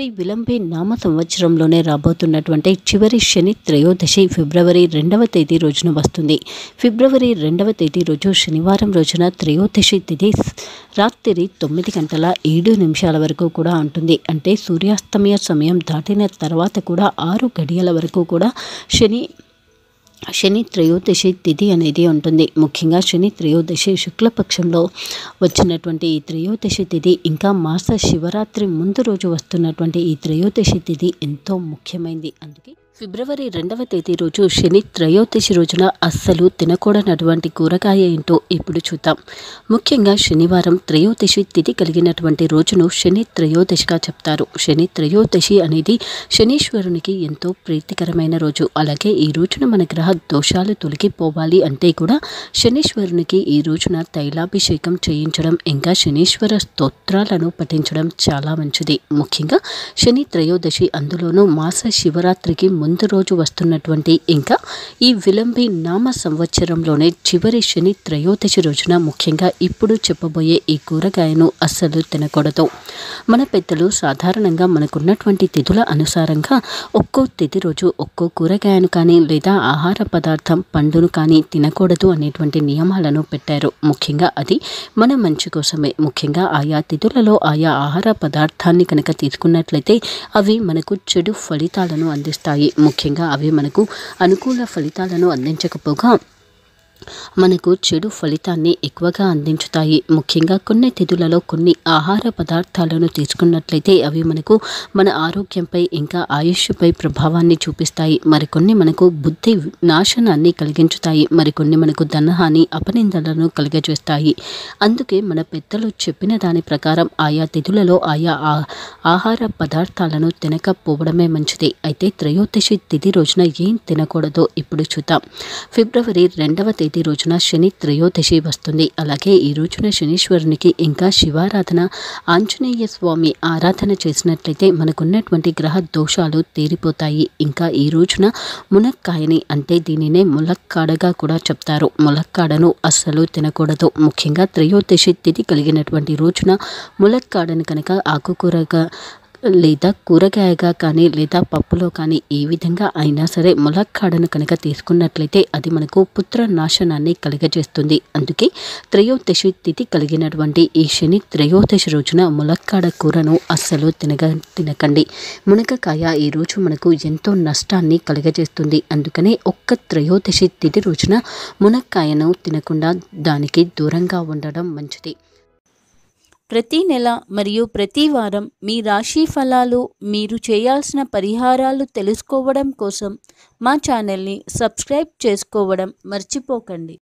విలంబి నామ సంవత్సరంలోనే రాబోతున్నటువంటి చివరి శని త్రయోదశి ఫిబ్రవరి రెండవ తేదీ రోజున వస్తుంది ఫిబ్రవరి రెండవ తేదీ రోజు శనివారం రోజున త్రయోదశి తిథి స్- రాత్రి తొమ్మిది గంటల ఏడు నిమిషాల వరకు కూడా ఉంటుంది అంటే సూర్యాస్తమయ సమయం దాటిన తర్వాత కూడా ఆరు గడియల వరకు కూడా శని శని త్రయోదశి తిథి అనేది ఉంటుంది ముఖ్యంగా శని త్రయోదశి శుక్లపక్షంలో వచ్చినటువంటి ఈ త్రయోదశి తిథి ఇంకా మాస శివరాత్రి ముందు రోజు వస్తున్నటువంటి ఈ త్రయోదశి తిథి ఎంతో ముఖ్యమైనది అందుకే ఫిబ్రవరి రెండవ తేదీ రోజు శని త్రయోదశి రోజున అస్సలు తినకూడనటువంటి కూరగాయ ఏంటో ఇప్పుడు చూద్దాం ముఖ్యంగా శనివారం త్రయోదశి తిథి కలిగినటువంటి రోజును శని త్రయోదశిగా చెప్తారు శని త్రయోదశి అనేది శనీశ్వరునికి ఎంతో ప్రీతికరమైన రోజు అలాగే ఈ రోజున మన గ్రహ దోషాలు తొలగిపోవాలి అంటే కూడా శనీశ్వరునికి ఈ రోజున తైలాభిషేకం చేయించడం ఇంకా శనీశ్వర స్తోత్రాలను పఠించడం చాలా మంచిది ముఖ్యంగా శని త్రయోదశి అందులోనూ మాస శివరాత్రికి ముందు రోజు వస్తున్నటువంటి ఇంకా ఈ విలంబి నామ సంవత్సరంలోనే చివరి శని త్రయోదశి రోజున ముఖ్యంగా ఇప్పుడు చెప్పబోయే ఈ కూరగాయను అస్సలు తినకూడదు మన పెద్దలు సాధారణంగా మనకున్నటువంటి తిథుల అనుసారంగా ఒక్కో తిథి రోజు ఒక్కో కూరగాయను కానీ లేదా ఆహార పదార్థం పండును కానీ తినకూడదు అనేటువంటి నియమాలను పెట్టారు ముఖ్యంగా అది మన మంచి కోసమే ముఖ్యంగా ఆయా తిథులలో ఆయా ఆహార పదార్థాన్ని కనుక తీసుకున్నట్లయితే అవి మనకు చెడు ఫలితాలను అందిస్తాయి ముఖ్యంగా అవి మనకు అనుకూల ఫలితాలను అందించకపోగా మనకు చెడు ఫలితాన్ని ఎక్కువగా అందించుతాయి ముఖ్యంగా కొన్ని తిథులలో కొన్ని ఆహార పదార్థాలను తీసుకున్నట్లయితే అవి మనకు మన ఆరోగ్యంపై ఇంకా ఆయుష్పై ప్రభావాన్ని చూపిస్తాయి మరికొన్ని మనకు బుద్ధి నాశనాన్ని కలిగించుతాయి మరికొన్ని మనకు ధనహాని అపనిందలను కలిగజేస్తాయి అందుకే మన పెద్దలు చెప్పిన దాని ప్రకారం ఆయా తిథులలో ఆయా ఆ- ఆహార పదార్థాలను తినకపోవడమే మంచిది అయితే త్రయోదశి తిథి రోజున ఏం తినకూడదో ఇప్పుడు చూద్దాం ఫిబ్రవరి రెండవ తేదీ రోజున శని త్రయోదశి వస్తుంది అలాగే ఈ రోజున శనీశ్వరునికి ఇంకా శివారాధన ఆంజనేయ స్వామి ఆరాధన చేసినట్లయితే మనకున్నటువంటి గ్రహ దోషాలు తీరిపోతాయి ఇంకా ఈ రోజున మునక్కాయని అంటే దీనినే ములక్కాడగా కూడా చెప్తారు ములక్కాడను అస్సలు తినకూడదు ముఖ్యంగా త్రయోదశి తిథి కలిగినటువంటి రోజున ములక్కాడను కనుక ఆకుకూరగా లేదా కూరగాయగా కానీ లేదా పప్పులో కానీ ఏ విధంగా అయినా సరే ములక్కాడను కనుక తీసుకున్నట్లయితే అది మనకు పుత్ర నాశనాన్ని కలిగజేస్తుంది అందుకే త్రయోదశి తిథి కలిగినటువంటి ఈ శని త్రయోదశి రోజున ములక్కాడ కూరను అస్సలు తినగ తినకండి మునగకాయ ఈ రోజు మనకు ఎంతో నష్టాన్ని కలుగజేస్తుంది అందుకనే ఒక్క త్రయోదశి తిథి రోజున మునక్కాయను తినకుండా దానికి దూరంగా ఉండడం మంచిది ప్రతి నెల మరియు ప్రతి వారం మీ రాశి ఫలాలు మీరు చేయాల్సిన పరిహారాలు తెలుసుకోవడం కోసం మా ఛానల్ని సబ్స్క్రైబ్ చేసుకోవడం మర్చిపోకండి